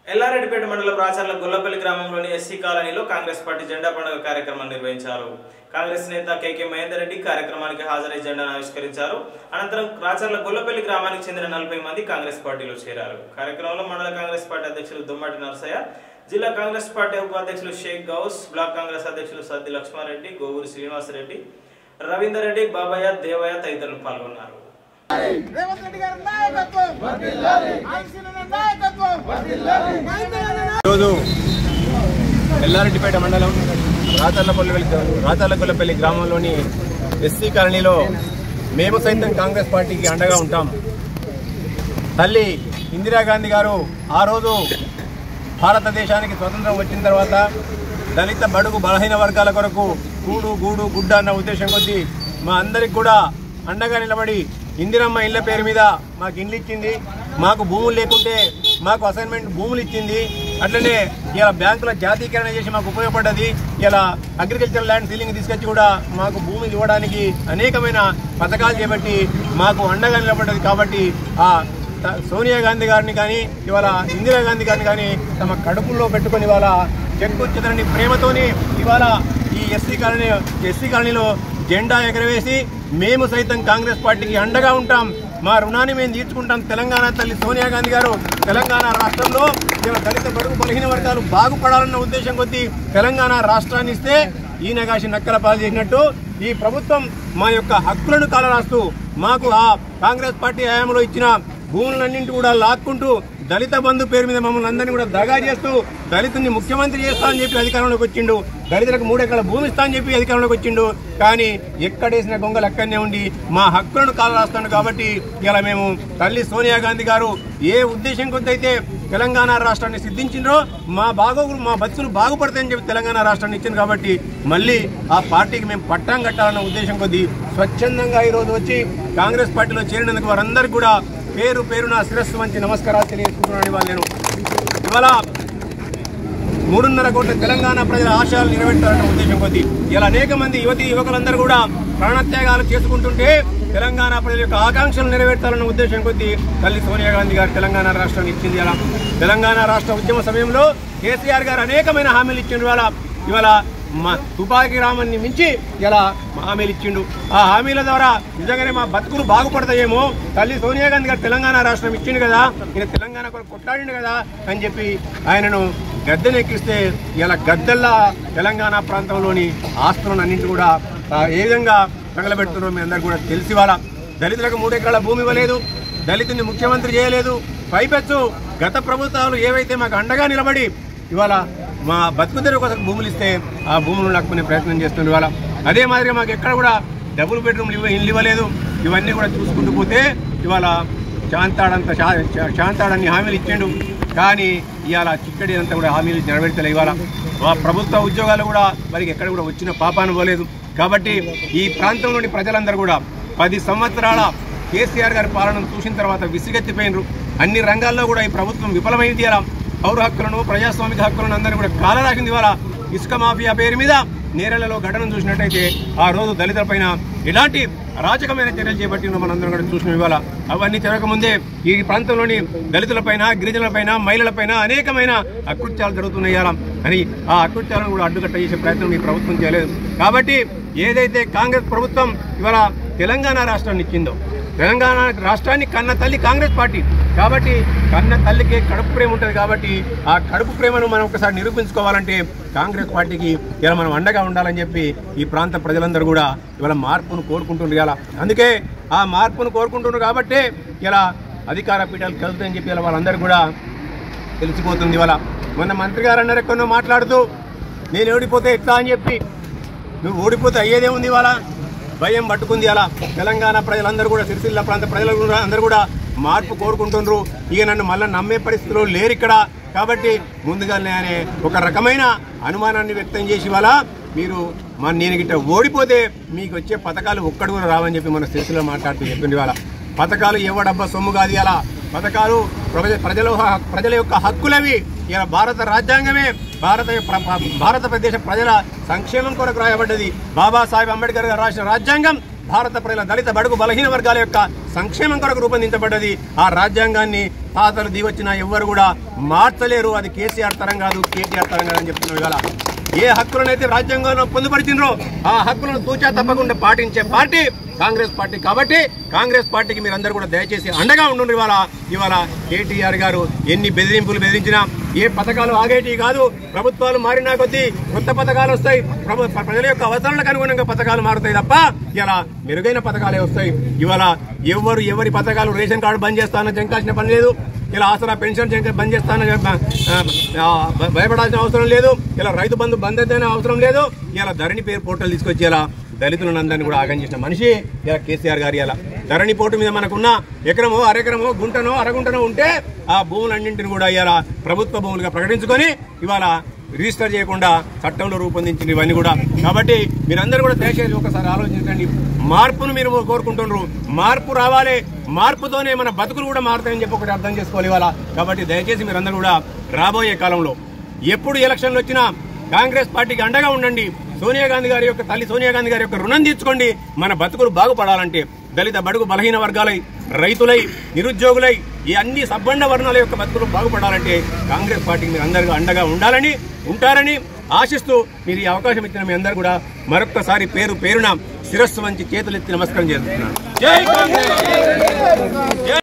ఎల్లారెడ్డిపేట మండలం రాచర్ల గొల్లపల్లి గ్రామంలోని ఎస్సీ కాలనీలో కాంగ్రెస్ పార్టీ జెండా పండుగ కార్యక్రమం నిర్వహించారు కాంగ్రెస్ నేత కేకే మహేందర్ రెడ్డి కార్యక్రమానికి హాజరై జెండాను ఆవిష్కరించారు అనంతరం రాచర్ల గొల్లపల్లి గ్రామానికి చెందిన నలభై మంది కాంగ్రెస్ పార్టీలో చేరారు కార్యక్రమంలో మండల కాంగ్రెస్ పార్టీ అధ్యక్షులు దుమ్మాటి నరసయ్య జిల్లా కాంగ్రెస్ పార్టీ ఉపాధ్యక్షులు షేక్ గౌస్ బ్లాక్ కాంగ్రెస్ అధ్యక్షులు సద్ది లక్ష్మారెడ్డి గోవూరి శ్రీనివాసరెడ్డి రవీందర్ రెడ్డి బాబయ్య దేవయ్య తదితరులు పాల్గొన్నారు రేవంత్ రెడ్డి గారి నాయకత్వం ఆర్సీల నాయకత్వం ఈరోజు ఎల్లారెడ్డిపేట మండలం రాచర్లపల్లి రాచర్లపల్లి గ్రామంలోని ఎస్సీ కాలనీలో మేము సైతం కాంగ్రెస్ పార్టీకి అండగా ఉంటాం తల్లి ఇందిరాగాంధీ గారు ఆ రోజు భారతదేశానికి స్వతంత్రం వచ్చిన తర్వాత దళిత బడుగు బలహీన వర్గాల కొరకు కూడు గూడు గుడ్డ అన్న ఉద్దేశం కొద్దీ మా అందరికి కూడా అండగా నిలబడి ఇందిరమ్మ ఇళ్ల పేరు మీద మాకు ఇండ్లు ఇచ్చింది మాకు భూములు లేకుంటే మాకు అసైన్మెంట్ భూములు ఇచ్చింది అట్లనే ఇలా బ్యాంకుల జాతీకరణ చేసి మాకు ఉపయోగపడ్డది ఇలా అగ్రికల్చర్ ల్యాండ్ సీలింగ్ తీసుకొచ్చి కూడా మాకు భూములు ఇవ్వడానికి అనేకమైన పథకాలు చేపట్టి మాకు అండగా నిలబడ్డది కాబట్టి ఆ త- సోనియా గాంధీ గారిని కానీ ఇవాళ ఇందిరాగాంధీ గారిని కానీ తమ కడుపుల్లో పెట్టుకొని ఇవాళ చెక్కు చెదరని ప్రేమతోని ఇవాళ ఈ ఎస్సీ కాలనీ ఎస్సీ కాలనీలో జెండా ఎగరవేసి మేము సైతం కాంగ్రెస్ పార్టీకి అండగా ఉంటాం మా రుణాన్ని మేము తీర్చుకుంటాం తెలంగాణ తల్లి సోనియా గాంధీ గారు తెలంగాణ రాష్ట్రంలో ఇవాళ దళిత బడుగు బలహీన వర్గాలు బాగుపడాలన్న ఉద్దేశం కొద్దీ తెలంగాణ రాష్ట్రాన్ని ఇస్తే ఈయన కాసి నక్కల పాలు చేసినట్టు ఈ ప్రభుత్వం మా యొక్క హక్కులను కాలరాస్తూ మాకు ఆ కాంగ్రెస్ పార్టీ హయాంలో ఇచ్చిన భూములన్నింటి కూడా లాక్కుంటూ దళిత బంధు పేరు మీద మమ్మల్ని అందరినీ కూడా దగా చేస్తూ దళితుల్ని ముఖ్యమంత్రి చేస్తా అని చెప్పి అధికారంలోకి వచ్చిండు దళితులకు మూడెకరాల భూమి ఇస్తా అని చెప్పి అధికారంలోకి వచ్చిండు కానీ ఎక్కడేసిన గొంగలు అక్కడనే ఉండి మా హక్కులను కాలరాస్తాడు కాబట్టి ఇలా మేము తల్లి సోనియా గాంధీ గారు ఏ ఉద్దేశం కొద్ది అయితే తెలంగాణ రాష్ట్రాన్ని సిద్ధించిండ్రో మా బాగోగులు మా బతుకులు బాగుపడతాయని చెప్పి తెలంగాణ రాష్ట్రాన్ని ఇచ్చింది కాబట్టి మళ్ళీ ఆ పార్టీకి మేము పట్టం కట్టాలన్న ఉద్దేశం కొద్దీ స్వచ్ఛందంగా ఈరోజు వచ్చి కాంగ్రెస్ పార్టీలో చేరినందుకు వారందరికీ కూడా పేరు పేరు నా శిరస్సు మంచి నమస్కారాలు తెలియజేసుకుంటున్నాను ఇవాళ నేను ఇవాళ మూడున్నర కోట్ల తెలంగాణ ప్రజల ఆశయాలు నెరవేర్చాలన్న ఉద్దేశం కొద్దీ ఇలా అనేక మంది యువతి యువకులందరూ కూడా ప్రాణత్యాగాలు చేసుకుంటుంటే తెలంగాణ ప్రజల యొక్క ఆకాంక్షలు నెరవేర్చాలన్న ఉద్దేశం కొద్దీ తల్లి సోనియా గాంధీ గారు తెలంగాణ రాష్ట్రాన్ని ఇచ్చింది అలా తెలంగాణ రాష్ట్ర ఉద్యమ సమయంలో కేసీఆర్ గారు అనేకమైన హామీలు ఇచ్చిండు ఇవాళ ఇవాళ మా తుపాకీ రామన్ని మించి ఇలా హామీలు ఇచ్చిండు ఆ హామీల ద్వారా నిజంగానే మా బతుకులు బాగుపడతాయేమో తల్లి సోనియా గాంధీ గారు తెలంగాణ రాష్ట్రం ఇచ్చిండు కదా ఈయన తెలంగాణ కొరకు కొట్లాడిండు కదా అని చెప్పి ఆయనను గద్దెనెక్కిస్తే ఇలా గద్దెల్లా తెలంగాణ ప్రాంతంలోని ఆస్తులను అన్నింటి కూడా ఆ, ఏ విధంగా తగలబెడుతున్నారో మీ అందరు కూడా తెలిసి వాళ్ళ దళితులకు మూడు ఎకరాల భూమి ఇవ్వలేదు దళితుని ముఖ్యమంత్రి చేయలేదు పైపెచ్చు గత ప్రభుత్వాలు ఏవైతే మాకు అండగా నిలబడి ఇవాళ మా బతుకు తెరువు కోసం భూములు ఇస్తే ఆ భూములను లాక్కునే ప్రయత్నం చేస్తుంది ఇవాళ అదే మాదిరిగా మాకు ఎక్కడ కూడా డబుల్ బెడ్రూమ్లు ఇవ్వ ఇల్లు ఇవ్వలేదు ఇవన్నీ కూడా చూసుకుంటూ పోతే ఇవాళ శాంతాడంత శా- శా- శాంతాడన్ని హామీలు ఇచ్చిండు కానీ ఇవాళ చిక్కడి అంతా కూడా హామీలు నెరవేర్చలే ఇవాళ వా- ప్రభుత్వ ఉద్యోగాలు కూడా వారికి ఎక్కడ కూడా వచ్చిన పాపాను పోలేదు కాబట్టి ఈ ప్రాంతంలోని ప్రజలందరూ కూడా పది సంవత్సరాల కేసీఆర్ గారి పాలనను చూసిన తర్వాత విసిగెత్తిపోయినరు అన్ని రంగాల్లో కూడా ఈ ప్రభుత్వం విఫలమైంది ఇలా పౌర హక్కులను ప్రజాస్వామిక హక్కులను అందరినీ కూడా కాలరాసింది ఇవాళ ఇసుక మాఫియా పేరు మీద నేరలలో ఘటన చూసినట్టయితే ఆ రోజు దళితులపైన ఎలాంటి అరాచకమైన చర్యలు చేపట్టిన మనందరం కూడా చూసిన ఇవాళ అవన్నీ తిరగకముందే ఈ ప్రాంతంలోని దళితులపైన గిరిజనులపైన మహిళలపైన అనేకమైన అకృత్యాలు జరుగుతున్నాయి ఇవాళ అని ఆ అకృత్యాలను కూడా అడ్డుకట్ట చేసే ప్రయత్నం ఈ ప్రభుత్వం చేయలేదు కాబట్టి ఏదైతే కాంగ్రెస్ ప్రభుత్వం ఇవాళ తెలంగాణ రాష్ట్రాన్ని ఇచ్చిందో తెలంగాణ రాష్ట్రాన్ని కన్న తల్లి కాంగ్రెస్ పార్టీ కాబట్టి కన్న తల్లికి కడుపు ప్రేమ ఉంటుంది కాబట్టి ఆ కడుపు ప్రేమను మనం ఒకసారి నిరూపించుకోవాలంటే కాంగ్రెస్ పార్టీకి ఇలా మనం అండగా ఉండాలని చెప్పి ఈ ప్రాంత ప్రజలందరూ కూడా ఇవాళ మార్పును కోరుకుంటున్నారు ఇలా అందుకే ఆ మార్పును కోరుకుంటున్నారు కాబట్టి ఇలా అధికార పీఠాలు కలుగుతాయని చెప్పి ఇలా వాళ్ళందరూ కూడా తెలిసిపోతుంది ఇవాళ మొన్న మంత్రి గారు అన్నారు ఎక్కడో మాట్లాడుతూ నేను ఓడిపోతే ఎట్లా అని చెప్పి నువ్వు ఓడిపోతే అయ్యేదే ఉంది ఇవాళ భయం పట్టుకుంది అలా తెలంగాణ ప్రజలందరూ కూడా సిరిసిల్ల ప్రాంత ప్రజలు కూడా అందరూ కూడా మార్పు కోరుకుంటున్నారు ఇక నన్ను మళ్ళీ నమ్మే పరిస్థితిలో లేరు ఇక్కడ కాబట్టి ముందుగానే అనే ఒక రకమైన అనుమానాన్ని వ్యక్తం చేసి ఇవాళ మీరు మన నేను గిట్ట ఓడిపోతే మీకు వచ్చే పథకాలు ఒక్కడు కూడా రావని చెప్పి మన సిరిసిల్ల మాట్లాడుతూ చెప్పింది ఇవాళ పథకాలు ఎవడబ్బా సొమ్ము కాదు ఇలా పథకాలు ప్రజ- ప్రజల హ- ప్రజల యొక్క హక్కులవి ఇలా భారత రాజ్యాంగమే భారత ప్ర- ప్ర- భారత ప్రదేశ ప్రజల సంక్షేమం కొరకు రాయబడ్డది బాబాసాహెబ్ అంబేద్కర్ గారు రాసిన రాజ్యాంగం భారత ప్రజల దళిత బడుగు బలహీన వర్గాల యొక్క సంక్షేమం కొరకు రూపొందించబడ్డది ఆ రాజ్యాంగాన్ని తాతలు దిగొచ్చిన ఎవ్వరు కూడా మార్చలేరు అది కేసీఆర్ తరం కాదు కేటీఆర్ తరం కాదు అని చెప్తున్నాం ఇవాళ ఏ హక్కులనైతే రాజ్యాంగంలో పొందుపరిచిండ్రో ఆ హక్కులను తూచా తప్పకుండా పాటించే పార్టీ కాంగ్రెస్ పార్టీ కాబట్టి కాంగ్రెస్ పార్టీకి మీరందరూ కూడా దయచేసి అండగా ఉండండి ఇవాళ ఇవాళ కేటీఆర్ గారు ఎన్ని బెదిరింపులు బెదిరించినా ఏ పథకాలు ఆగేటివి కాదు ప్రభుత్వాలు మారినా కొద్దీ కొత్త పథకాలు వస్తాయి ప్రభు- ప్రజల యొక్క అవసరాలకు అనుగుణంగా పథకాలు మారుతాయి తప్ప ఇలా మెరుగైన పథకాలే వస్తాయి ఇవాళ ఎవరు ఎవరి పథకాలు రేషన్ కార్డు బంద్ చేస్తానని జంకాల్సిన పని లేదు ఇలా ఆసరా పెన్షన్ జంక- బంద్ చేస్తానని ఆ, ఆ, భయపడాల్సిన అవసరం లేదు ఇలా రైతు బంధు బంద్ అయితేనే అవసరం లేదు ఇలా ధరణి పేరు పోర్టల్ తీసుకొచ్చి ఇలా దళితులను అందరినీ కూడా ఆగం చేసిన మనిషి ఇలా కేసీఆర్ గారి ఇలా ధరణి పోటు మీద మనకున్న ఎకరమో అరెకరమో గుంటనో అరగుంటనో ఉంటే ఆ భూములన్నింటిని కూడా ఇవాళ ప్రభుత్వ భూములుగా ప్రకటించుకొని ఇవాళ రిజిస్టర్ చేయకుండా చట్టంలో రూపొందించిన ఇవన్నీ కూడా కాబట్టి మీరందరూ కూడా దయచేసి ఒకసారి ఆలోచించండి మార్పును మీరు కోరుకుంటున్నారు మార్పు రావాలి మార్పుతోనే మన బతుకులు కూడా మారుతాయని చెప్పి ఒకటి అర్థం చేసుకోవాలి ఇవాళ కాబట్టి దయచేసి మీరందరూ కూడా రాబోయే కాలంలో ఎప్పుడు ఎలక్షన్లు వచ్చినా కాంగ్రెస్ పార్టీకి అండగా ఉండండి సోనియా గాంధీ గారి యొక్క తల్లి సోనియా గాంధీ గారి యొక్క రుణం తీర్చుకోండి మన బతుకులు బాగుపడాలంటే దళిత బడుగు బలహీన వర్గాలై రైతులై నిరుద్యోగులై ఈ అన్ని సబ్బండ వర్ణాల యొక్క బతుకులు బాగుపడాలంటే కాంగ్రెస్ పార్టీకి మీరు అందరూ అండగా ఉండాలని ఉంటారని ఆశిస్తూ మీరు ఈ అవకాశం ఇచ్చిన మీ అందరూ కూడా మరొక్కసారి పేరు పేరున శిరస్సు వంచి చేతులెత్తి నమస్కారం చేస్తున్నాను జై కాంగ్రెస్